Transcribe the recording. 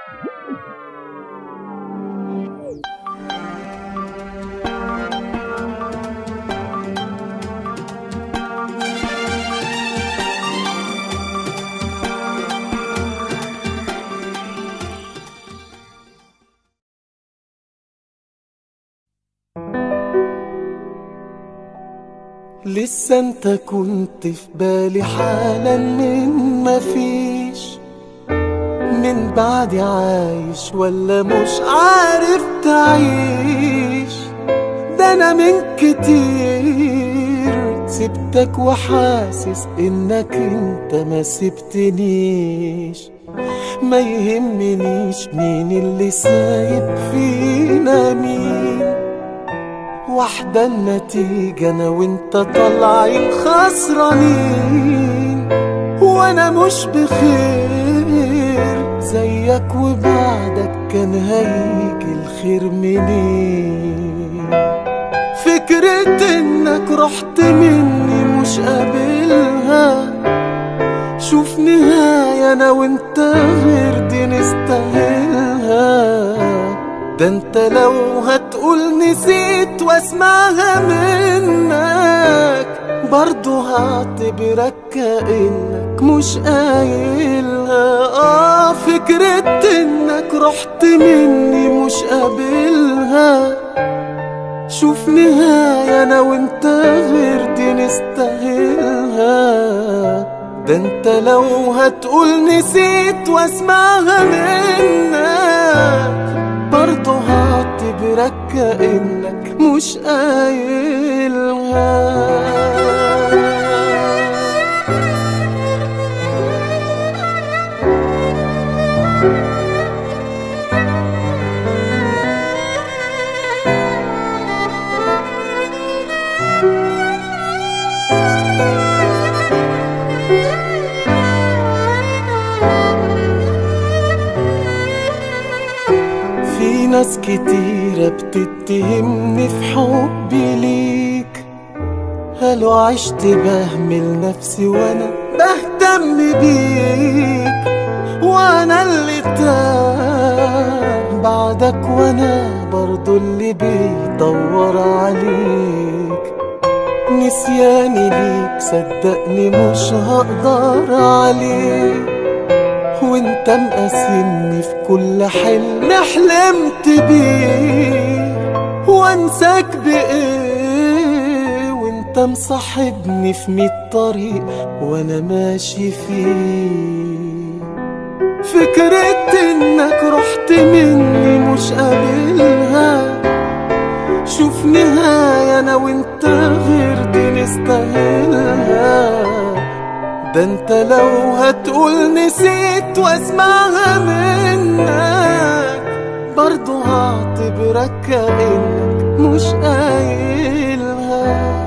لسه انت كنت في بالي حالا من مفيش من بعد عايش ولا مش عارف تعيش ده انا من كتير سبتك وحاسس انك انت ما سبتنيش ما يهمنيش مين اللي سايب فينا مين واحدة النتيجة أنا وأنت طالعين خسرانين وأنا مش بخير زيك وبعدك كان هيجي الخير منين فكرة إنك رحت مني مش قابلها شوف نهاية أنا وأنت غير دي نستاهلها ده انت لو هتقول نسيت واسمعها منك برضو هعتبرك كأنك مش قايلها اه فكرة انك رحت مني مش قابلها شوف نهاية انا وانت غير دي نستاهلها ده انت لو هتقول نسيت واسمعها منك برضه هعتبرك كأنك مش قايلها في ناس كتيرة بتتهمني في حبي ليك قالوا عشت بهمل نفسي وانا بهتم بيك وانا اللي تاه بعدك وانا برضو اللي بيدور عليك نسياني ليك صدقني مش هقدر عليك وانت مقاسمني في كل حلم حلمت بيه وانساك بايه وانت مصاحبني في ميت طريق وانا ماشي فيه فكرة انك رحت مني مش قابلها شوف نهاية انا وانت غير دي نستاهلها ده انت لو هتقول نسيت واسمعها منك برضو هعتبرك كأنك مش قايلها